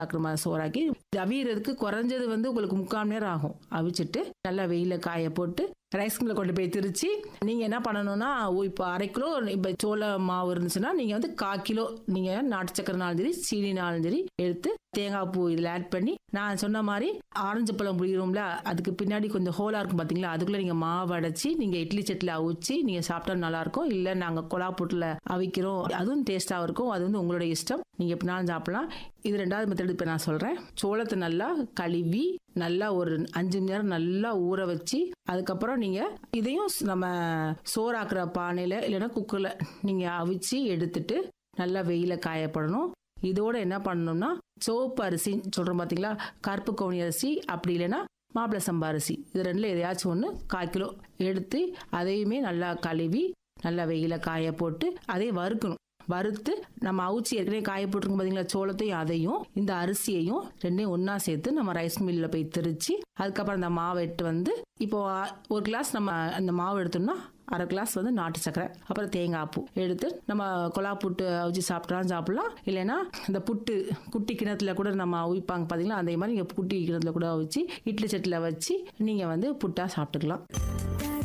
ஆக்குற மாதிரி சோறாக்கி அவியறதுக்கு குறைஞ்சது வந்து உங்களுக்கு முக்கால் மணி நேரம் ஆகும் அவிச்சிட்டு நல்லா வெயில காய போட்டு ரைஸ் மில்ல கொண்டு போய் திரிச்சு நீங்க என்ன பண்ணணும்னா இப்போ அரை கிலோ இப்போ சோள மாவு இருந்துச்சுன்னா நீங்க வந்து கால் கிலோ நீங்க நாட்டு சக்கரைனாலும் சரி சீனினாலும் சரி எடுத்து தேங்காய் பூ இதில் ஆட் பண்ணி நான் சொன்ன மாதிரி ஆரஞ்சு பழம் புளிகிறோம்ல அதுக்கு பின்னாடி கொஞ்சம் ஹோலாக இருக்கும் பார்த்தீங்களா அதுக்குள்ளே நீங்கள் மாவு அடைச்சி நீங்கள் இட்லி சட்டில் அவிச்சு நீங்கள் சாப்பிட்டா நல்லாயிருக்கும் இல்லை நாங்கள் கொலா புட்டில் அவிக்கிறோம் அதுவும் டேஸ்ட்டாக இருக்கும் அது வந்து உங்களோட இஷ்டம் நீங்கள் எப்படினாலும் சாப்பிடலாம் இது ரெண்டாவது மெத்தட் இப்போ நான் சொல்கிறேன் சோளத்தை நல்லா கழுவி நல்லா ஒரு அஞ்சு மணி நேரம் நல்லா ஊற வச்சு அதுக்கப்புறம் நீங்கள் இதையும் நம்ம சோறாக்குற பானையில் இல்லைன்னா குக்கரில் நீங்கள் அவிச்சு எடுத்துட்டு நல்லா வெயில காயப்படணும் இதோட என்ன பண்ணணும்னா சோப்பு அரிசின்னு சொல்கிறோம் பார்த்தீங்களா கருப்பு கவுனி அரிசி அப்படி இல்லைன்னா மாப்பிளை சம்பா அரிசி இது ரெண்டில் எதையாச்சும் ஒன்று கால் கிலோ எடுத்து அதையுமே நல்லா கழுவி நல்லா வெயில காய போட்டு அதையும் வறுக்கணும் வறுத்து நம்ம அவிச்சு ஏற்கனவே காய போட்டிருக்கோம் பார்த்தீங்களா சோளத்தையும் அதையும் இந்த அரிசியையும் ரெண்டையும் ஒன்றா சேர்த்து நம்ம ரைஸ் மில்லில் போய் திரிச்சு அதுக்கப்புறம் அந்த மாவை எடுத்து வந்து இப்போ ஒரு கிளாஸ் நம்ம அந்த மாவு எடுத்தோம்னா அரை கிளாஸ் வந்து நாட்டு சக்கரை அப்புறம் தேங்காய் பூ எடுத்து நம்ம கொலா புட்டு அவிச்சு சாப்பிட்டாலும் சாப்பிடலாம் இல்லைன்னா இந்த புட்டு குட்டி கிணத்துல கூட நம்ம அவிப்பாங்க பார்த்தீங்களா அதே மாதிரி நீங்கள் குட்டி கிணத்துல கூட அவிச்சு இட்லி சட்டில் வச்சு நீங்கள் வந்து புட்டாக சாப்பிட்டுக்கலாம்